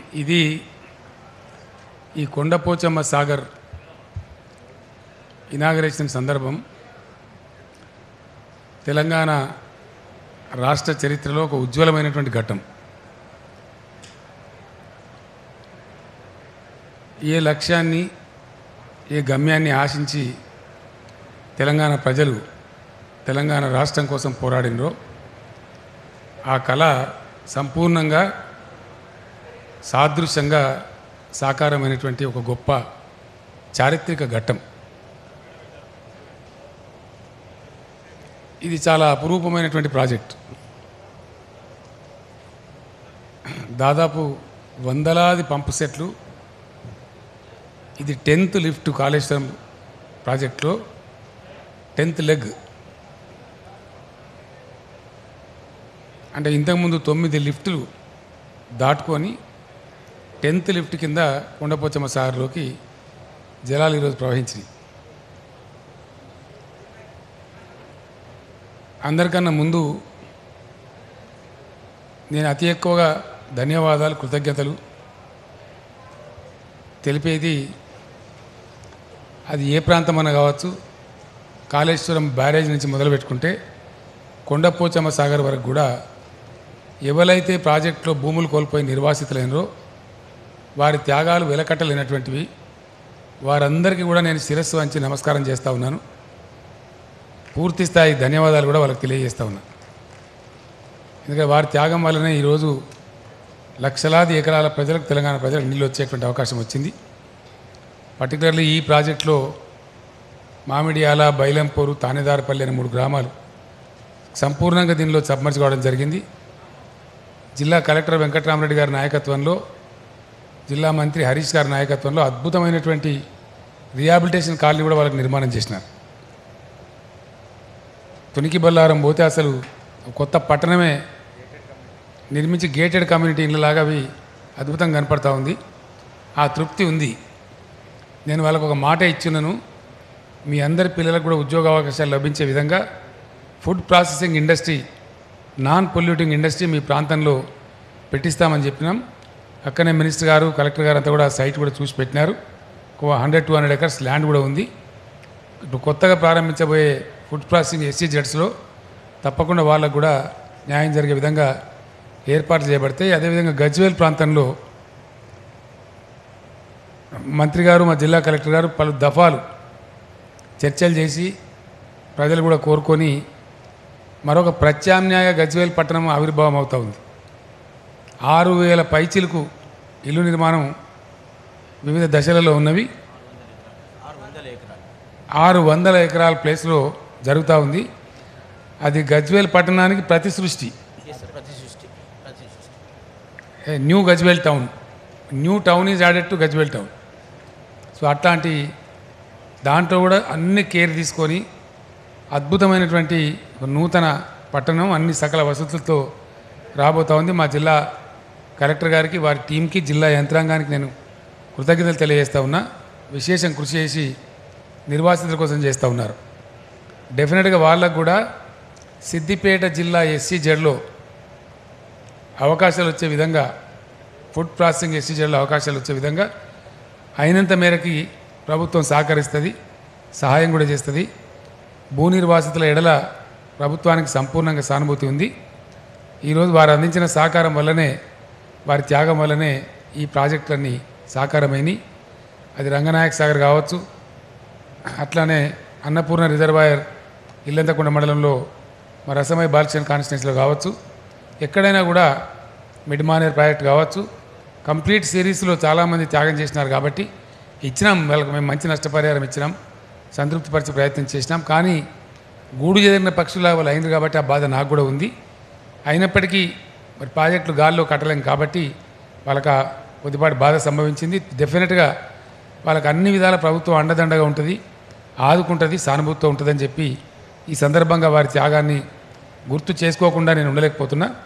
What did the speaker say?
ఇది ఈ కొండపోచమ్మ సాగర్ ఇనాగరేషన్ సందర్భం తెలంగాణ రాష్ట్ర చరిత్రలో ఒక ఉజ్వలమైనటువంటి ఘట్టం ఏ లక్ష్యాన్ని ఏ గమ్యాన్ని ఆశించి తెలంగాణ ప్రజలు తెలంగాణ రాష్ట్రం కోసం పోరాడినరో ఆ కళ సంపూర్ణంగా సాదృశ్యంగా సాకారమైనటువంటి ఒక గొప్ప చారిత్రక ఘట్టం ఇది చాలా అపురూపమైనటువంటి ప్రాజెక్ట్ దాదాపు వందలాది పంపు సెట్లు ఇది టెన్త్ లిఫ్ట్ కాళేశ్వరం ప్రాజెక్ట్లో టెన్త్ లెగ్ అంటే ఇంతకుముందు తొమ్మిది లిఫ్టులు దాటుకొని టెన్త్ లిఫ్ట్ కింద కొండపోచమ్మ సాగర్లోకి జలాలు ఈరోజు ప్రవహించినాయి అందరికన్నా ముందు నేను అతి ఎక్కువగా ధన్యవాదాలు కృతజ్ఞతలు తెలిపేది అది ఏ ప్రాంతమన్నా కావచ్చు కాళేశ్వరం బ్యారేజ్ నుంచి మొదలు పెట్టుకుంటే కొండపోచమ్మ సాగర్ వరకు కూడా ఎవరైతే ప్రాజెక్టులో భూములు కోల్పోయి నిర్వాసితులైనరో వారి త్యాగాలు వెలకట్టలేనటువంటివి వారందరికీ కూడా నేను శిరస్సు వంచి నమస్కారం చేస్తూ ఉన్నాను పూర్తి స్థాయి ధన్యవాదాలు కూడా వాళ్ళకి తెలియజేస్తూ ఉన్నా ఎందుకంటే వారి త్యాగం వల్లనే ఈరోజు లక్షలాది ఎకరాల ప్రజలకు తెలంగాణ ప్రజలకు నీళ్ళు వచ్చేటువంటి అవకాశం వచ్చింది పర్టికులర్లీ ఈ ప్రాజెక్టులో మామిడియాల బైలంపూరు తానేదారపల్లి అనే మూడు గ్రామాలు సంపూర్ణంగా దీనిలో సబ్మర్జ్ కావడం జరిగింది జిల్లా కలెక్టర్ వెంకటరామరెడ్డి గారి నాయకత్వంలో జిల్లా మంత్రి హరీష్ గారి నాయకత్వంలో అద్భుతమైనటువంటి రిహాబిలిటేషన్ కాలనీ కూడా వాళ్ళకి నిర్మాణం చేసినారు తునికి బల్లారం పోతే అసలు కొత్త పట్టణమే నిర్మించి గేటెడ్ కమ్యూనిటీ ఇళ్ళలాగా అవి అద్భుతంగా కనపడతా ఉంది ఆ తృప్తి ఉంది నేను వాళ్ళకు ఒక మాట ఇచ్చున్నాను మీ అందరి పిల్లలకు కూడా ఉద్యోగ అవకాశాలు లభించే విధంగా food processing industry non polluting industry మీ ప్రాంతంలో పెట్టిస్తామని చెప్పినాం అక్కనే మినిస్టర్ గారు కలెక్టర్ గారు అంతా కూడా ఆ సైట్ కూడా చూసి పెట్టినారు ఒక hundred two hundred acres land కూడా ఉంది ఇప్పుడు కొత్తగా ప్రారంభించబోయే ఫుడ్ ప్రాసెసింగ్ ఎస్సీ జెడ్స్లో తప్పకుండా వాళ్ళకు కూడా న్యాయం జరిగే విధంగా ఏర్పాట్లు చేయబడతాయి అదేవిధంగా గజ్వేల్ ప్రాంతంలో మంత్రి గారు మా జిల్లా కలెక్టర్ గారు పలు దఫాలు చర్చలు చేసి ప్రజలు కూడా కోరుకొని మరొక ప్రత్యామ్నాయ గజ్వేల్ పట్టణం ఆవిర్భావం అవుతూ ఉంది ఆరు వేల పైచిలకు ఇల్లు నిర్మాణం వివిధ దశలలో ఉన్నవి ఆరు వందల ఎకరాల ప్లేస్లో జరుగుతూ ఉంది అది గజ్వేల్ పట్టణానికి ప్రతి సృష్టి ప్రతి సృష్టి ప్రతి సృష్టి ఏ, new Gajwel town new town is added to Gajwel town so అట్లాంటి దాంట్లో కూడా అన్ని కేర్ తీసుకొని అద్భుతమైనటువంటి ఒక నూతన పట్టణం అన్ని సకల వసతులతో రాబోతా ఉంది మా జిల్లా కలెక్టర్ గారికి వారి టీంకి జిల్లా యంత్రాంగానికి నేను కృతజ్ఞతలు తెలియజేస్తా ఉన్నా విశేషం కృషి చేసి నిర్వాసితుల కోసం చేస్తూ ఉన్నారు డెఫినెట్గా వాళ్ళకు కూడా సిద్దిపేట జిల్లా ఎస్సీ జడ్లో అవకాశాలు వచ్చే విధంగా ఫుడ్ ప్రాసెసింగ్ ఎస్సీ జడ్లో అవకాశాలు వచ్చే విధంగా అయినంత మేరకి ప్రభుత్వం సహకరిస్తుంది సహాయం కూడా చేస్తుంది భూ నిర్వాసితుల ఎడల ప్రభుత్వానికి సంపూర్ణంగా సానుభూతి ఉంది ఈరోజు వారు అందించిన సహకారం వల్లనే వారి త్యాగం వల్లనే ఈ ప్రాజెక్టులన్నీ సాకారమైనవి అది రంగనాయక సాగర్ కావచ్చు అట్లానే అన్నపూర్ణ రిజర్వాయర్ ఇల్లంతకుండ మండలంలో మా రసమయ బాలకృష్ణ కాన్స్టిట్యున్సీలో కావచ్చు ఎక్కడైనా కూడా మిడ్ మానేర్ ప్రాజెక్ట్ కావచ్చు కంప్లీట్ సిరీస్లో చాలామంది త్యాగం చేసినారు కాబట్టి ఇచ్చినాం వాళ్ళకి మేము మంచి నష్టపరిహారం ఇచ్చినాం సంతృప్తిపరిచే ప్రయత్నం చేసినాం కానీ గూడు చెదిరిన పక్షులా వాళ్ళు అయింది కాబట్టి ఆ బాధ నాకు కూడా ఉంది అయినప్పటికీ మరి ప్రాజెక్టులు గాల్లో కట్టలేం కాబట్టి వాళ్ళకి ఆ కొద్దిపాటి బాధ సంభవించింది డెఫినెట్గా వాళ్ళకి అన్ని విధాల ప్రభుత్వం అండదండగా ఉంటుంది ఆదుకుంటుంది సానుభూతితో ఉంటుందని చెప్పి ఈ సందర్భంగా వారి త్యాగాన్ని గుర్తు చేసుకోకుండా నేను ఉండలేకపోతున్నా